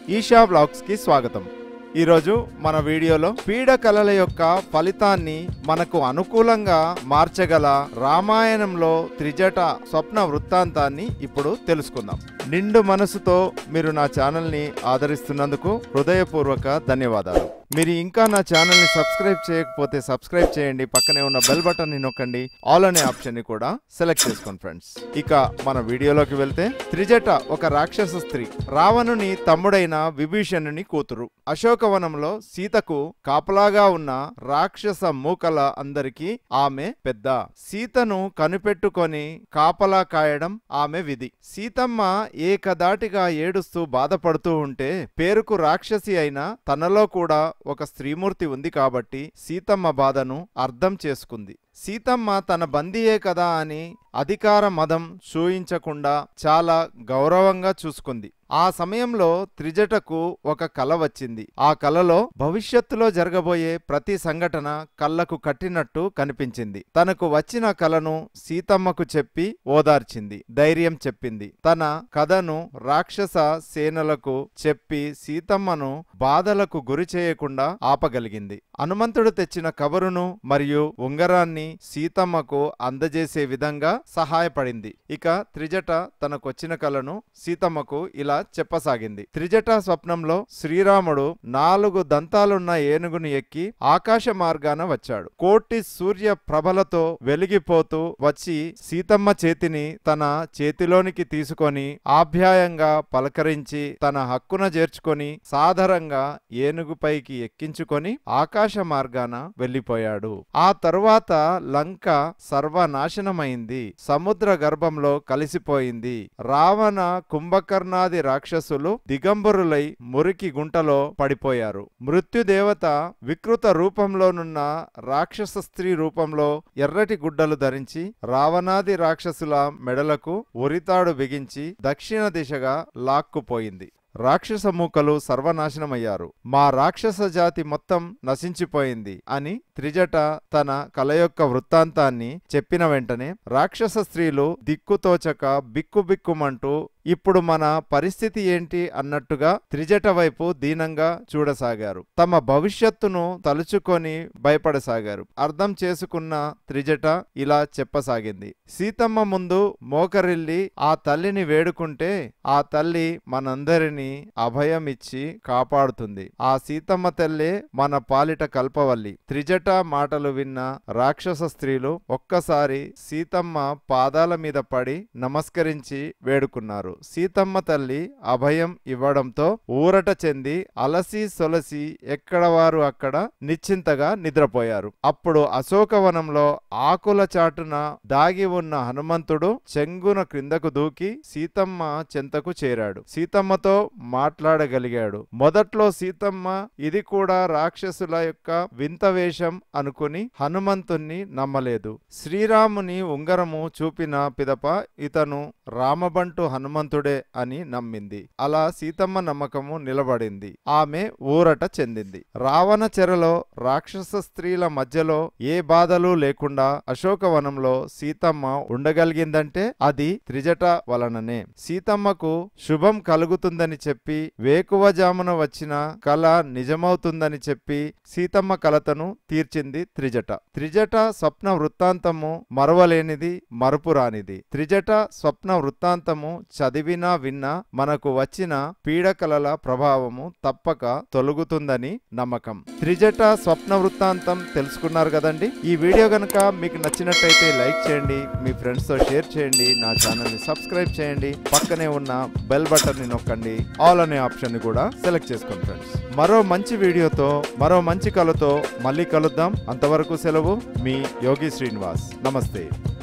Isha blogs కి స్వాగతం ఈరోజు మన వీడియోలో పీడ కళల యొక్క ఫలితాన్ని మనకు అనుకూలంగా మార్చగల రామాయణంలో త్రిజట స్వప్న వృత్తాంతాన్ని ఇప్పుడు తెలుసుకుందాం నిండు మనసుతో మీరు నా ఛానల్ని ఆదరిస్తున్నందుకు హృదయపూర్వక ధన్యవాదాలు మీరు ఇంకా నా ఛానల్ని సబ్స్క్రైబ్ చేయకపోతే సబ్స్క్రైబ్ చేయండి పక్కనే ఉన్న బెల్ బటన్ ని నొక్కండి ఆల్ అనే ఆప్షన్ ని కూడా సెలెక్ట్ చేసుకోండి ఫ్రెండ్స్ ఇక మన వీడియోలోకి వెళ్తే త్రిజట ఒక రాక్షస స్త్రీ రావణుని తమ్ముడైన విభీషణుని కూతురు అశోకవనంలో సీతకు కాపలాగా ఉన్న రాక్షస మూకల అందరికీ ఆమె పెద్ద సీతను కనిపెట్టుకొని కాపలా కాయడం ఆమె విధి సీతమ్మ ఏకదాటిగా ఏడుస్తూ బాధపడుతూ ఉంటే పేరుకు రాక్షసి అయిన తనలో కూడా ఒక స్త్రీమూర్తి ఉంది కాబట్టి సీతమ్మ బాధను అర్థం చేసుకుంది సీతమ్మ తన బందీయే కదా అని అధికార మదం చూయించకుండా చాలా గౌరవంగా చూసుకుంది ఆ సమయంలో త్రిజటకు ఒక కల వచ్చింది ఆ కలలో భవిష్యత్తులో జరగబోయే ప్రతి సంఘటన కళ్ళకు కట్టినట్టు కనిపించింది తనకు వచ్చిన కలను సీతమ్మకు చెప్పి ఓదార్చింది ధైర్యం చెప్పింది తన కథను రాక్షస సేనలకు చెప్పి సీతమ్మను బాధలకు గురి చేయకుండా ఆపగలిగింది హనుమంతుడు తెచ్చిన కబరును మరియు ఉంగరాన్ని సీతమ్మకు అందజేసే విధంగా సహాయపడింది ఇక త్రిజట తనకొచ్చిన కలను సీతమ్మకు ఇలా చెప్పసాగింది త్రిజట స్వప్నంలో శ్రీరాముడు నాలుగు దంతాలున్న ఏనుగును ఎక్కి ఆకాశ మార్గాన వచ్చాడు కోటి సూర్య ప్రభలతో వెలిగిపోతూ వచ్చి సీతమ్మ చేతిని తన చేతిలోనికి తీసుకొని ఆప్యాయంగా పలకరించి తన హక్కున చేర్చుకొని సాదరంగా ఏనుగుపైకి ఎక్కించుకొని ఆకాశ మార్గాన వెళ్లిపోయాడు ఆ తరువాత లంక సర్వనాశనమైంది సముద్ర గర్భంలో కలిసిపోయింది రావణ కుంభకర్ణాది రాక్షసులు దిగంబరులై మురికి గుంటలో పడిపోయారు మృత్యుదేవత వికృత రూపంలోనున్న రాక్షస స్త్రీ రూపంలో ఎర్రటి గుడ్డలు ధరించి రావణాది రాక్షసుల మెడలకు ఉరితాడు బిగించి దక్షిణ దిశగా లాక్కుపోయింది రాక్షస మూకలు సర్వనాశనమయ్యారు మా రాక్షస జాతి మొత్తం నశించిపోయింది అని త్రిజట తన కల యొక్క వృత్తాంతాన్ని చెప్పిన వెంటనే రాక్షస స్త్రీలు దిక్కుతోచక బిక్కుబిక్కుమంటూ ఇప్పుడు మన పరిస్థితి ఏంటి అన్నట్టుగా త్రిజట వైపు దీనంగా చూడసాగారు తమ భవిష్యత్తును తలుచుకొని భయపడసాగారు అర్థం చేసుకున్న త్రిజట ఇలా చెప్పసాగింది సీతమ్మ ముందు మోకరిల్లి ఆ తల్లిని వేడుకుంటే ఆ తల్లి మనందరినీ అభయం ఇచ్చి కాపాడుతుంది ఆ సీతమ్మ తల్లే మన పాలిట కల్పవల్లి త్రిజట మాటలు విన్న రాక్షస స్త్రీలు ఒక్కసారి సీతమ్మ పాదాల మీద పడి నమస్కరించి వేడుకున్నారు సీతమ్మ తల్లి అభయం ఇవ్వడంతో ఊరట చెంది అలసి సొలసి ఎక్కడ వారు అక్కడ నిశ్చింతగా నిద్రపోయారు అప్పుడు అశోకవనంలో ఆకుల చాటున దాగి ఉన్న హనుమంతుడు చెంగున క్రిందకు దూకి సీతమ్మ చెంతకు చేరాడు సీతమ్మతో మాట్లాడగలిగాడు మొదట్లో సీతమ్మ ఇది కూడా రాక్షసుల యొక్క వింత వేషం అనుకుని హనుమంతుణ్ణి నమ్మలేదు శ్రీరాముని ఉంగరము చూపిన పిదప ఇతను రామబంటు హనుమంతుడే అని నమ్మింది అలా సీతమ్మ నమ్మకము నిలబడింది ఆమె ఊరట చెందింది రావణ చెరలో రాక్షస స్త్రీల మధ్యలో ఏ బాధలు లేకుండా అశోకవనంలో సీతమ్మ ఉండగలిగిందంటే అది త్రిజట వలననే సీతమ్మకు శుభం కలుగుతుందని చెప్పి వేకువజామున వచ్చిన కళ నిజమవుతుందని చెప్పి సీతమ్మ కలతను తీర్చింది త్రిజట త్రిజట స్వప్న వృత్తాంతము మరవలేనిది మరుపురానిది త్రిజట స్వప్న వృత్తాంతము చదివినా విన్నా మనకు వచ్చిన పీడకలల ప్రభావము తప్పక తొలగుతుందని నమ్మకం త్రిజట స్వప్న వృత్తాంతం తెలుసుకున్నారు కదండి ఈ వీడియో గనుక మీకు నచ్చినట్టయితే లైక్ చేయండి మీ ఫ్రెండ్స్ తో షేర్ చేయండి నా ఛానల్ ని సబ్స్క్రైబ్ చేయండి పక్కనే ఉన్న బెల్ బటన్ ని నొక్కండి ఆల్ అనే ఆప్షన్ ని కూడా సెలెక్ట్ చేసుకోండి ఫ్రెండ్స్ మరో మంచి వీడియోతో మరో మంచి కళతో మళ్ళీ కలుద్దాం అంతవరకు సెలవు మీ యోగి శ్రీనివాస్ నమస్తే